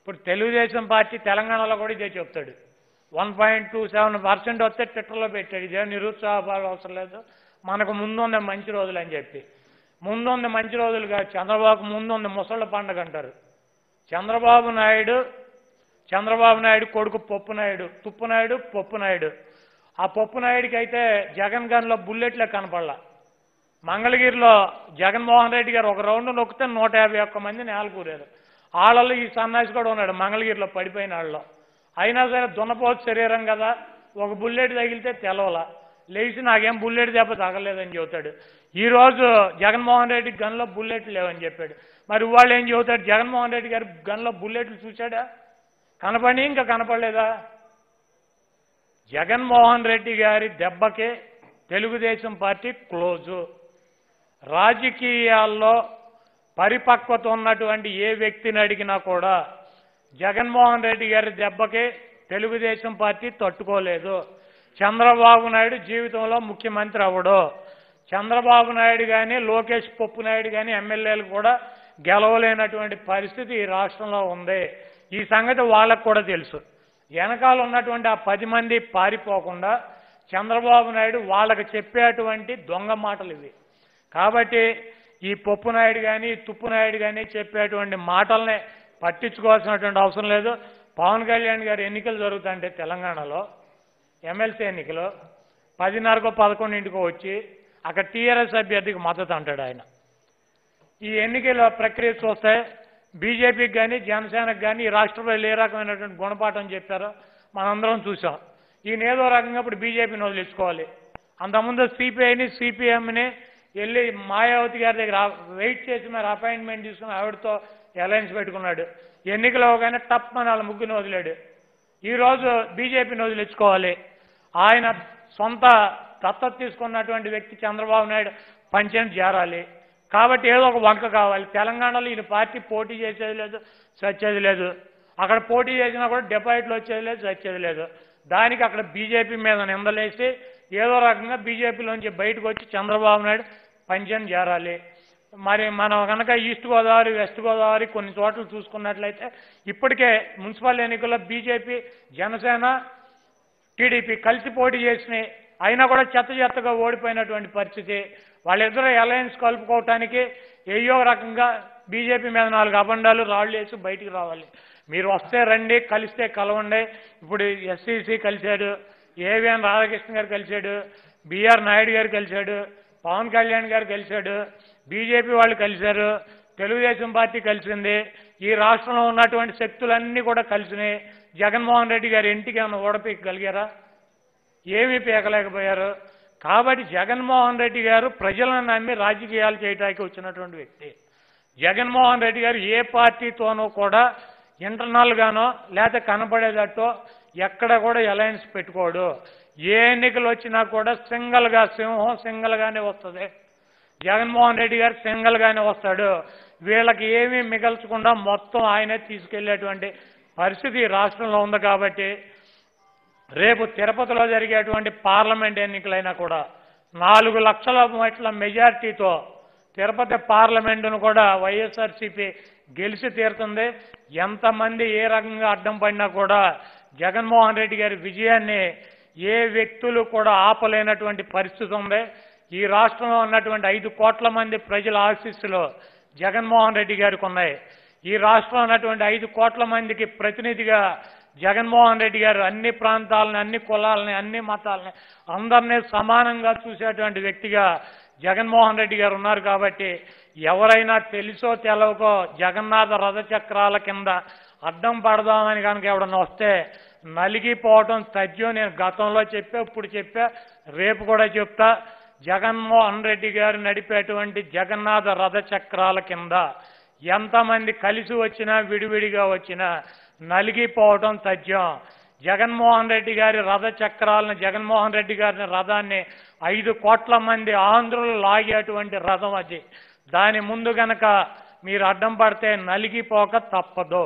ఇప్పుడు తెలుగుదేశం పార్టీ తెలంగాణలో కూడా ఇదే చెప్తాడు one point two seven percent వస్తే ట్విట్టర్లో పెట్టాడు ఇదే నిరుత్సాహపాలు అవసరం లేదు మనకు ముందుంది మంచి రోజులు అని చెప్పి ముందుంది మంచి రోజులు కాదు చంద్రబాబు ముందుంది ముసళ్ళ పండుగ అంటారు చంద్రబాబు నాయుడు చంద్రబాబు నాయుడు కొడుకు పప్పు నాయుడు తుప్పు నాయుడు పప్పు నాయుడు ఆ పప్పు నాయుడికి అయితే జగన్ గన్లో బుల్లెట్లే కనపడలా మంగళగిరిలో జగన్మోహన్ రెడ్డి గారు ఒక రౌండ్ నొక్కితే నూట యాభై ఒక్క మంది నేలకూరారు వాళ్ళలో ఈ సన్నాసి కూడా ఉన్నాడు మంగళగిరిలో పడిపోయిన వాళ్ళలో అయినా సరే దున్నపోతు శరీరం కదా ఒక బుల్లెట్ తగిలితే తెలవల లేచి నాకేం బుల్లెట్ దెబ్బ తగలేదని చెబుతాడు ఈ రోజు జగన్మోహన్ రెడ్డి గన్లో బుల్లెట్లు లేవని చెప్పాడు మరి వాళ్ళు ఏం చెబుతాడు జగన్మోహన్ రెడ్డి గారు గన్లో బుల్లెట్లు చూశాడా కనపడి ఇంకా కనపడలేదా జగన్మోహన్ రెడ్డి గారి దెబ్బకే తెలుగుదేశం పార్టీ క్లోజు రాజకీయాల్లో పరిపక్వత ఉన్నటువంటి ఏ వ్యక్తిని అడిగినా కూడా జగన్మోహన్ రెడ్డి గారి దెబ్బకే తెలుగుదేశం పార్టీ తట్టుకోలేదు చంద్రబాబు నాయుడు జీవితంలో ముఖ్యమంత్రి అవ్వడు చంద్రబాబు నాయుడు కానీ లోకేష్ పప్పు నాయుడు కానీ ఎమ్మెల్యేలు కూడా గెలవలేనటువంటి పరిస్థితి ఈ రాష్ట్రంలో ఉంది ఈ సంగతి వాళ్ళకు కూడా తెలుసు వెనకాల ఉన్నటువంటి ఆ పది మంది పారిపోకుండా చంద్రబాబు నాయుడు వాళ్ళకి చెప్పేటువంటి దొంగ మాటలు ఇవి కాబట్టి ఈ పప్పు నాయుడు కానీ తుప్పు నాయుడు కానీ చెప్పేటువంటి మాటల్ని పట్టించుకోవాల్సినటువంటి అవసరం లేదు పవన్ కళ్యాణ్ గారి ఎన్నికలు జరుగుతుంటే తెలంగాణలో ఎమ్మెల్సీ ఎన్నికలు పదిన్నరకో పదకొండింటికో వచ్చి అక్కడ టీఆర్ఎస్ అభ్యర్థికి మద్దతు అంటాడు ఆయన ఈ ఎన్నికల ప్రక్రియ చూస్తే బీజేపీకి కానీ జనసేనకు కానీ ఈ రాష్ట్ర ప్రజలు ఏ రకమైనటువంటి గుణపాఠం చెప్పారో మనందరం చూసాం ఈయన ఏదో రకంగా ఇప్పుడు బీజేపీని వదిలించుకోవాలి అంతకుముందు సిపిఐని సిపిఎంని వెళ్ళి మాయావతి గారి దగ్గర వెయిట్ చేసి మరి అపాయింట్మెంట్ తీసుకుని ఆవిడతో అలయన్స్ పెట్టుకున్నాడు ఎన్నికలు అవగానే టప్ అని వాళ్ళ ముగ్గురిని వదిలాడు ఈ రోజు బీజేపీని వదిలించుకోవాలి ఆయన సొంత దత్తత తీసుకున్నటువంటి వ్యక్తి చంద్రబాబు నాయుడు పంచాయతీ చేరాలి కాబట్టి ఏదో ఒక వంక కావాలి తెలంగాణలో ఈయన పార్టీ పోటీ చేసేది లేదు సచ్చేది లేదు అక్కడ పోటీ చేసినా కూడా డిపాజిట్లు వచ్చేది లేదు సచ్చేది లేదు దానికి అక్కడ బీజేపీ మీద నిందలేసి ఏదో రకంగా బీజేపీలోంచి బయటకు వచ్చి చంద్రబాబు నాయుడు పంచం చేరాలి మరి మనం కనుక ఈస్ట్ గోదావరి వెస్ట్ గోదావరి కొన్ని చోట్ల చూసుకున్నట్లయితే ఇప్పటికే మున్సిపల్ ఎన్నికల్లో బీజేపీ జనసేన టీడీపీ కలిసి పోటీ చేసినాయి అయినా కూడా చెత్త చెత్తగా ఓడిపోయినటువంటి పరిస్థితి వాళ్ళిద్దరూ అలయన్స్ కలుపుకోవటానికి ఏయో రకంగా బీజేపీ మీద నాలుగు అబండాలు రాళ్ళు వేసి బయటికి రావాలి మీరు వస్తే రండి కలిస్తే కలవండి ఇప్పుడు ఎస్సీసీ కలిశాడు ఏవిఎన్ రాధాకృష్ణ గారు కలిశాడు బిఆర్ నాయుడు గారు కలిశాడు పవన్ కళ్యాణ్ గారు కలిశాడు బీజేపీ వాళ్ళు కలిశారు తెలుగుదేశం పార్టీ కలిసింది ఈ రాష్ట్రంలో ఉన్నటువంటి శక్తులన్నీ కూడా కలిసినాయి జగన్మోహన్ రెడ్డి గారి ఇంటికి ఏమైనా ఓడపీకగలిగారా ఏమీ పీకలేకపోయారు కాబట్టి జగన్మోహన్ రెడ్డి గారు ప్రజలను నమ్మి రాజకీయాలు చేయడానికి వచ్చినటువంటి వ్యక్తి జగన్మోహన్ రెడ్డి గారు ఏ పార్టీతోనూ కూడా ఇంటర్నల్ గానో లేకపోతే కనపడేటట్టో ఎక్కడ కూడా అలయన్స్ పెట్టుకోడు ఏ ఎన్నికలు వచ్చినా కూడా సింగల్ గా సింహం సింగల్ గానే వస్తుంది జగన్మోహన్ రెడ్డి గారు సింగల్ గానే వస్తాడు వీళ్ళకి ఏమీ మిగల్చకుండా మొత్తం ఆయనే తీసుకెళ్లేటువంటి పరిస్థితి ఈ రాష్ట్రంలో ఉంది కాబట్టి రేపు తిరుపతిలో జరిగేటువంటి పార్లమెంట్ ఎన్నికలైనా కూడా నాలుగు లక్షల మెట్ల మెజార్టీతో తిరుపతి పార్లమెంటును కూడా వైఎస్ఆర్సీపీ గెలిచి తీరుతుంది ఎంతమంది ఏ రకంగా అడ్డం పడినా కూడా జగన్మోహన్ రెడ్డి గారి విజయాన్ని ఏ వ్యక్తులు కూడా ఆపలేనటువంటి పరిస్థితి ఉంది ఈ రాష్ట్రంలో ఉన్నటువంటి ఐదు కోట్ల మంది ప్రజల ఆశీస్సులు జగన్మోహన్ రెడ్డి గారికి ఉన్నాయి ఈ రాష్ట్రంలో ఉన్నటువంటి ఐదు కోట్ల మందికి ప్రతినిధిగా జగన్మోహన్ రెడ్డి గారు అన్ని ప్రాంతాలని అన్ని కులాలని అన్ని మతాలని అందరినీ సమానంగా చూసేటువంటి వ్యక్తిగా జగన్మోహన్ రెడ్డి గారు ఉన్నారు కాబట్టి ఎవరైనా తెలుసో తెలవకో జగన్నాథ రథచక్రాల కింద అడ్డం పడదామని కనుక ఎవడన్నా వస్తే నలిగిపోవటం తథ్యం నేను గతంలో చెప్పా ఇప్పుడు చెప్పా రేపు కూడా చెప్తా జగన్మోహన్ రెడ్డి గారు నడిపేటువంటి జగన్నాథ రథచక్రాల కింద ఎంతమంది కలిసి వచ్చినా విడివిడిగా వచ్చినా నలిగిపోవటం తథ్యం జగన్మోహన్ రెడ్డి గారి రథ చక్రాలను జగన్మోహన్ రెడ్డి గారిని రథాన్ని ఐదు కోట్ల మంది ఆంధ్రులు లాగేటువంటి రథం అది దాని ముందు గనక మీరు అడ్డం పడితే నలిగిపోక తప్పదు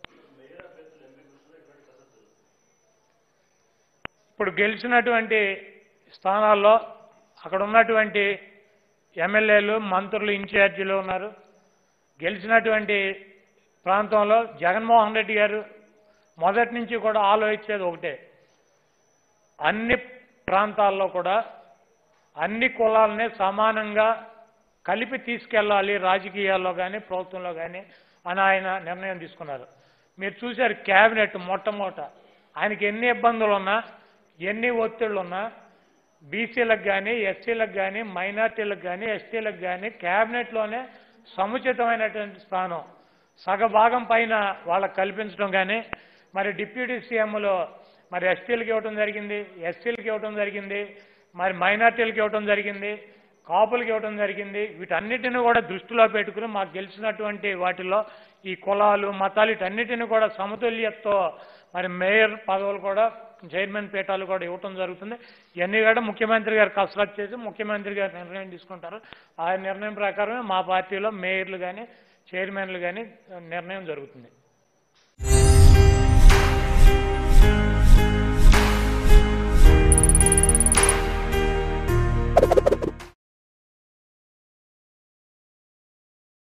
ఇప్పుడు గెలిచినటువంటి స్థానాల్లో అక్కడ ఉన్నటువంటి ఎమ్మెల్యేలు మంత్రులు ఇన్ఛార్జీలు ఉన్నారు గెలిచినటువంటి ప్రాంతంలో జగన్మోహన్ రెడ్డి గారు మొదటి నుంచి కూడా ఆలోచించేది ఒకటే అన్ని ప్రాంతాల్లో కూడా అన్ని కులాలని సమానంగా కలిపి తీసుకెళ్ళాలి రాజకీయాల్లో కానీ ప్రభుత్వంలో కానీ అని ఆయన నిర్ణయం తీసుకున్నారు మీరు చూశారు క్యాబినెట్ మొట్టమొదట ఆయనకి ఎన్ని ఇబ్బందులు ఉన్నా ఎన్ని ఒత్తిళ్ళు ఉన్నా బీసీలకు కానీ ఎస్సీలకు కానీ మైనార్టీలకు కానీ ఎస్టీలకు కానీ క్యాబినెట్లోనే సముచితమైనటువంటి స్థానం సగభాగం పైన వాళ్ళకి కల్పించడం కానీ మరి డిప్యూటీ సీఎంలో మరి ఎస్టీలకు ఇవ్వడం జరిగింది ఎస్సీలకు ఇవ్వడం జరిగింది మరి మైనార్టీలకు ఇవ్వడం జరిగింది కాపులకు ఇవ్వడం జరిగింది వీటన్నిటిని కూడా దృష్టిలో పెట్టుకుని మాకు గెలిచినటువంటి వాటిలో ఈ కులాలు మతాలు వీటన్నిటిని కూడా సమతుల్యతతో మరి మేయర్ పదవులు కూడా చైర్మన్ పీఠాలు కూడా ఇవ్వటం జరుగుతుంది ఇవన్నీ కూడా ముఖ్యమంత్రి గారు కసరత్ చేసి ముఖ్యమంత్రి గారు నిర్ణయం తీసుకుంటారు ఆ నిర్ణయం ప్రకారమే మా పార్టీలో మేయర్లు కానీ చైర్మన్లు కానీ నిర్ణయం జరుగుతుంది